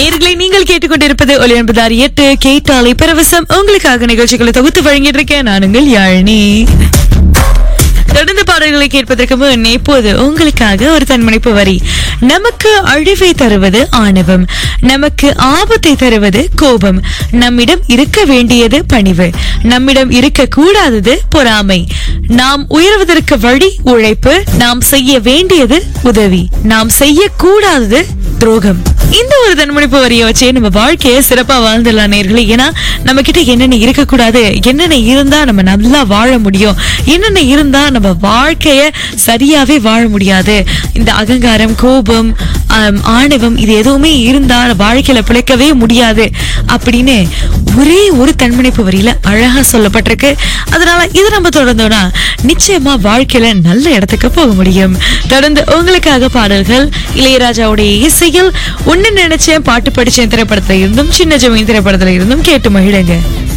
நேர்களை நீங்கள் கேட்டுக்கொண்டிருப்பது ஒலி என்பதார் எட்டு கேட்டாலை பரவசம் உங்களுக்காக நிகழ்ச்சிகளை தொகுத்து வழங்கிட்டு இருக்கேன் நான் உங்கள் யாழினி தொடர்ந்து பாடல்களை கேட்பதற்கு முன் இப்போது உங்களுக்காக ஒரு தன்மணிப்பு வரி நமக்கு அழிவை தருவது ஆணவம் நமக்கு ஆபத்தை தருவது கோபம் நம்மிடம் இருக்க வேண்டியது பணிவு நம்மிடம் இருக்க கூடாதது பொறாமை நாம் உயர்வதற்கு வழி உழைப்பு நாம் செய்ய வேண்டியது உதவி நாம் செய்யக்கூடாதது துரோகம் இந்த ஒரு தன்மணிப்பு வரியை வச்சே நம்ம வாழ்க்கையை சிறப்பா வாழ்ந்துடலாம் நேர்களே ஏன்னா நம்ம கிட்ட என்னென்ன இருக்கக்கூடாது என்னென்ன இருந்தா நம்ம நல்லா வாழ முடியும் என்னென்ன இருந்தா நம்ம வாழ்க்கைய சரியாவே வாழ முடியாது இந்த அகங்காரம் கோபம் ஆம், ஆணவம் இது எதுவுமே இருந்தா வாழ்க்கையில பிழைக்கவே முடியாது அப்படின்னு ஒரே ஒரு தன்மணிப்பு வரியில அழகா சொல்லப்பட்டிருக்கு அதனால இது நம்ம தொடர்ந்தோம்னா நிச்சயமா வாழ்க்கையில நல்ல இடத்துக்கு போக முடியும் தொடர்ந்து உங்களுக்காக பாடல்கள் இளையராஜாவுடைய இசையில் ஒன்னு நினைச்சேன் பாட்டு படிச்சேன் திரைப்படத்துல இருந்தும் சின்ன ஜமீன் திரைப்படத்துல இருந்தும் கேட்டு மகிழுங்க